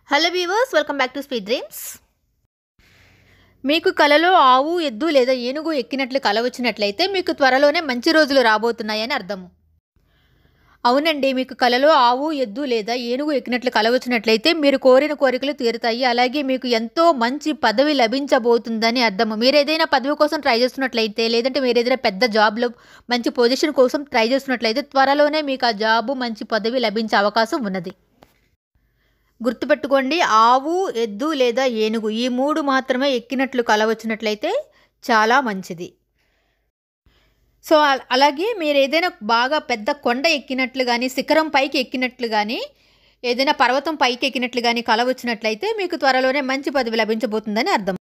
hello viewers welcome back to speed dreams మీకు కలలో ఆవు ఎద్దు లేదా ఏనుగు ఎక్కినట్లు కల వచ్చినట్లయితే మీకు త్వరలోనే మంచి రోజులు రాబోతున్నాయని అర్థము అవునండి మీకు కలలో ఆవు ఎద్దు లేదా ఏనుగు ఎక్కినట్లు కల వచ్చినట్లయితే మీరు కోరిన కోరికలు తీరుతాయి అలాగే మీకు ఎంతో మంచి పదవి లభించబోతుందని అర్థము మీరు ఏదైనా పదవి కోసం ట్రై చేస్తున్నట్లయితే లేదంటే మీరు ఏదైనా పెద్ద జాబ్లో మంచి పొజిషన్ కోసం ట్రై చేస్తున్నట్లయితే త్వరలోనే మీకు ఆ జాబు మంచి పదవి లభించే అవకాశం ఉన్నది గుర్తుపెట్టుకోండి ఆవు ఎద్దు లేదా ఏనుగు ఈ మూడు మాత్రమే ఎక్కినట్లు కల వచ్చినట్లయితే చాలా మంచిది సో అ- అలాగే మీరు ఏదైనా బాగా పెద్ద కొండ ఎక్కినట్లు కానీ శిఖరం పైకి ఎక్కినట్లు కానీ ఏదైనా పర్వతం పైకి ఎక్కినట్లు కానీ కల వచ్చినట్లయితే మీకు త్వరలోనే మంచి పదవి లభించబోతుందని అర్థం